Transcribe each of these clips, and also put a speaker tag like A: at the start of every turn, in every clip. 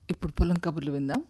A: ఇప్పుడు పొలం కబుర్లు విందాం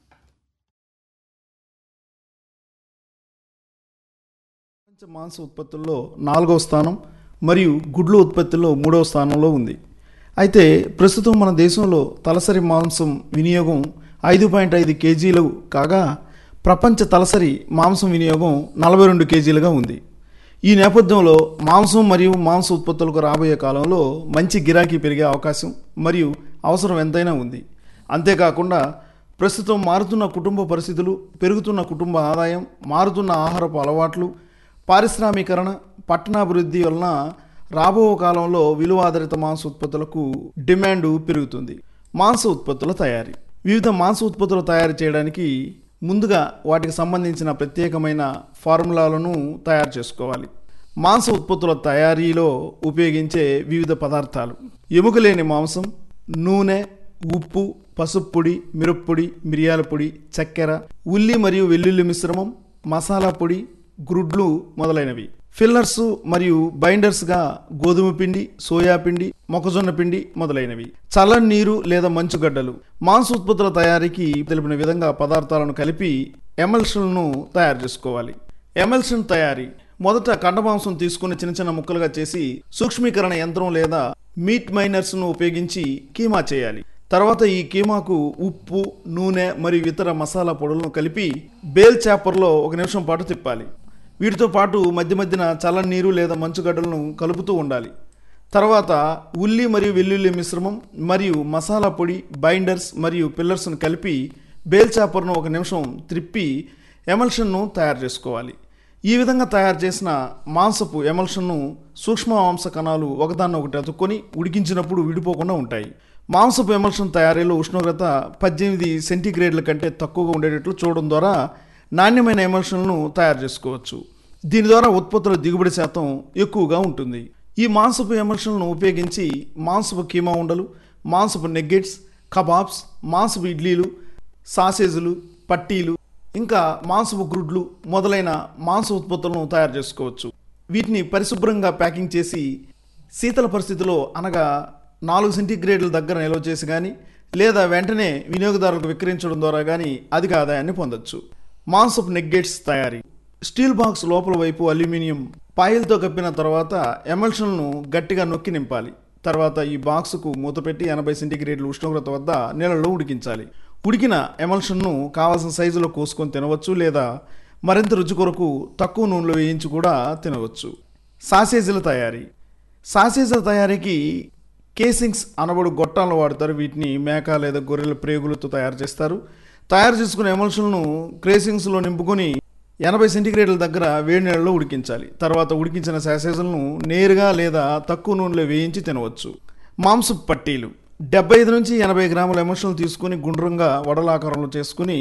B: ప్రపంచ మాంస ఉత్పత్తుల్లో నాలుగవ స్థానం మరియు గుడ్లు ఉత్పత్తిలో మూడవ స్థానంలో ఉంది అయితే ప్రస్తుతం మన దేశంలో తలసరి మాంసం వినియోగం ఐదు పాయింట్ ఐదు కేజీలు కాగా ప్రపంచ తలసరి మాంసం వినియోగం నలభై రెండు కేజీలుగా ఉంది ఈ నేపథ్యంలో మాంసం మరియు మాంస ఉత్పత్తులకు రాబోయే కాలంలో మంచి గిరాకీ పెరిగే అవకాశం మరియు అవసరం ఎంతైనా ఉంది అంతేకాకుండా ప్రస్తుతం మారుతున్న కుటుంబ పరిస్థితులు పెరుగుతున్న కుటుంబ ఆదాయం మారుతున్న ఆహారపు అలవాట్లు పారిశ్రామీకరణ పట్టణాభివృద్ధి వలన రాబో కాలంలో విలువ ఆధారిత మాంస ఉత్పత్తులకు డిమాండ్ పెరుగుతుంది మాంస ఉత్పత్తుల తయారీ వివిధ మాంస ఉత్పత్తులు తయారు చేయడానికి ముందుగా వాటికి సంబంధించిన ప్రత్యేకమైన ఫార్ములాలను తయారు చేసుకోవాలి మాంస ఉత్పత్తుల తయారీలో ఉపయోగించే వివిధ పదార్థాలు ఎముక లేని మాంసం నూనె ఉప్పు పసుపు పొడి మిరప్పొడి మిరియాల పొడి చక్కెర ఉల్లి మరియు వెల్లుల్లి మిశ్రమం మసాలా పొడి గ్రుడ్లు మొదలైనవి ఫిల్లర్స్ మరియు బైండర్స్గా గోధుమ పిండి సోయా పిండి మొక్కజొన్న పిండి మొదలైనవి చల్లని నీరు లేదా మంచుగడ్డలు మాంస ఉత్పత్తుల తయారీకి తెలిపిన విధంగా పదార్థాలను కలిపి ఎమల్షన్లను తయారు చేసుకోవాలి ఎమల్షన్ తయారీ మొదట కండమాంసం తీసుకుని చిన్న చిన్న ముక్కలుగా చేసి సూక్ష్మీకరణ యంత్రం లేదా మీట్ మైనర్స్ను ఉపయోగించి కీమా చేయాలి తర్వాత ఈ కీమాకు ఉప్పు నూనె మరియు ఇతర మసాలా పొడులను కలిపి బేల్ చాపర్లో ఒక నిమిషం పాటు తిప్పాలి వీటితో పాటు మధ్య మధ్యన చల్లని నీరు లేదా మంచుగడ్డలను కలుపుతూ ఉండాలి తర్వాత ఉల్లి మరియు వెల్లుల్లి మిశ్రమం మరియు మసాలా పొడి బైండర్స్ మరియు పిల్లర్స్ను కలిపి బేల్ చాపర్ను ఒక నిమిషం త్రిప్పి ఎమల్షన్ను తయారు చేసుకోవాలి ఈ విధంగా తయారు చేసిన మాంసపు ఎమల్షన్ను సూక్ష్మ మాంస కణాలు ఒకదాన్ని ఒకటి అతుక్కొని ఉడికించినప్పుడు విడిపోకుండా ఉంటాయి మాంసపు ఎమల్షన్ తయారీలో ఉష్ణోగ్రత పద్దెనిమిది సెంటీగ్రేడ్ల కంటే తక్కువగా ఉండేటట్లు చూడడం ద్వారా నాణ్యమైన ఎమల్షన్లను తయారు చేసుకోవచ్చు దీని ద్వారా ఉత్పత్తుల దిగుబడి శాతం ఎక్కువగా ఉంటుంది ఈ మాంసపు ఎమల్షన్లను ఉపయోగించి మాంసపు కీమా ఉండలు మాంసపు నెగ్గెట్స్ కబాబ్స్ మాంసపు ఇడ్లీలు సాసేజులు పట్టీలు ఇంకా మాంసపు గ్రుడ్లు మొదలైన మాంస ఉత్పత్తులను తయారు చేసుకోవచ్చు వీటిని పరిశుభ్రంగా ప్యాకింగ్ చేసి శీతల పరిస్థితిలో అనగా నాలుగు సెంటీగ్రేడ్ల దగ్గర నిల్వ చేసి కానీ లేదా వెంటనే వినియోగదారులకు విక్రయించడం ద్వారా కానీ అధిక ఆదాయాన్ని పొందొచ్చు మాంసపు నెగ్గెట్స్ తయారీ స్టీల్ బాక్స్ లోపల వైపు అల్యూమినియం పాయిల్తో కప్పిన తర్వాత ఎమల్షన్ను గట్టిగా నొక్కి నింపాలి తర్వాత ఈ బాక్సుకు మూత పెట్టి ఎనభై సెంటీగ్రేడ్ల ఉష్ణోగ్రత వద్ద నీళ్ళలో ఉడికించాలి ఉడికిన ఎమల్షన్ను కావాల్సిన సైజులో కోసుకొని తినవచ్చు లేదా మరింత రుచి కొరకు తక్కువ నూనెలో వేయించి కూడా తినవచ్చు సాసేజీల తయారీ సాసేజీల తయారీకి కేసింగ్స్ అనబడు గొట్టాలను వాడతారు వీటిని మేక లేదా గొర్రెల ప్రేగులతో తయారు చేస్తారు తయారు చేసుకున్న ఎమల్షన్లను క్రేసింగ్స్లో నింపుకొని ఎనభై సెంటీగ్రేడ్ల దగ్గర వేడి నీళ్ళలో ఉడికించాలి తర్వాత ఉడికించిన శాసేజులను నేరుగా లేదా తక్కువ నూనెలో వేయించి తినవచ్చు మాంసపు పట్టీలు డెబ్బై ఐదు నుంచి ఎనభై గ్రాముల ఎమోషన్లు తీసుకుని గుండ్రంగా వడలాకారంలో చేసుకుని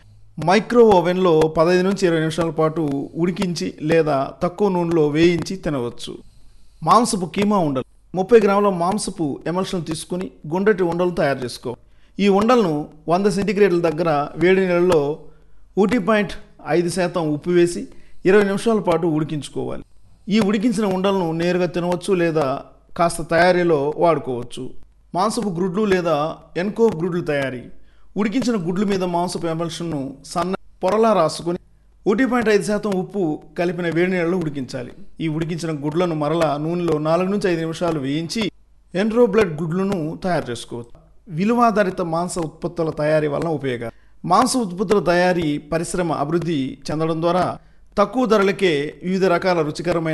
B: మైక్రో ఓవెన్లో పదహైదు నుంచి ఇరవై నిమిషాల పాటు ఉడికించి లేదా తక్కువ నూనెలో వేయించి తినవచ్చు మాంసపు కీమా ఉండలు ముప్పై గ్రాముల మాంసపు ఎమల్షన్ తీసుకుని గుండ్రటి ఉండలు తయారు చేసుకో ఈ ఉండలను వంద సెంటీగ్రేడ్ల దగ్గర వేడి నీళ్ళలో ఒకటి పాయింట్ ఐదు శాతం ఉప్పు వేసి ఇరవై నిమిషాల పాటు ఉడికించుకోవాలి ఈ ఉడికించిన ఉండలను నేరుగా తినవచ్చు లేదా కాస్త తయారీలో వాడుకోవచ్చు మాంసపు గ్రుడ్లు లేదా ఎన్కో గ్రుడ్లు తయారీ ఉడికించిన గుడ్ల మీద మాంసపు ఎమల్షన్ను సన్న పొరలా రాసుకొని ఒకటి పాయింట్ ఐదు శాతం ఉప్పు కలిపిన వేడి నీళ్ళలో ఉడికించాలి ఈ ఉడికించిన గుడ్లను మరలా నూనెలో నాలుగు నుంచి ఐదు నిమిషాలు వేయించి ఎండ్రో బ్లడ్ గుడ్లను తయారు చేసుకోవచ్చు విలువాధారిత మాంస ఉత్పత్తుల తయారీ వలన ఉపయోగాలు మాంస ఉత్పత్తుల తయారీ పరిశ్రమ అభివృద్ధి చెందడం ద్వారా తక్కువ ధరలకే వివిధ రకాల రుచికరమైన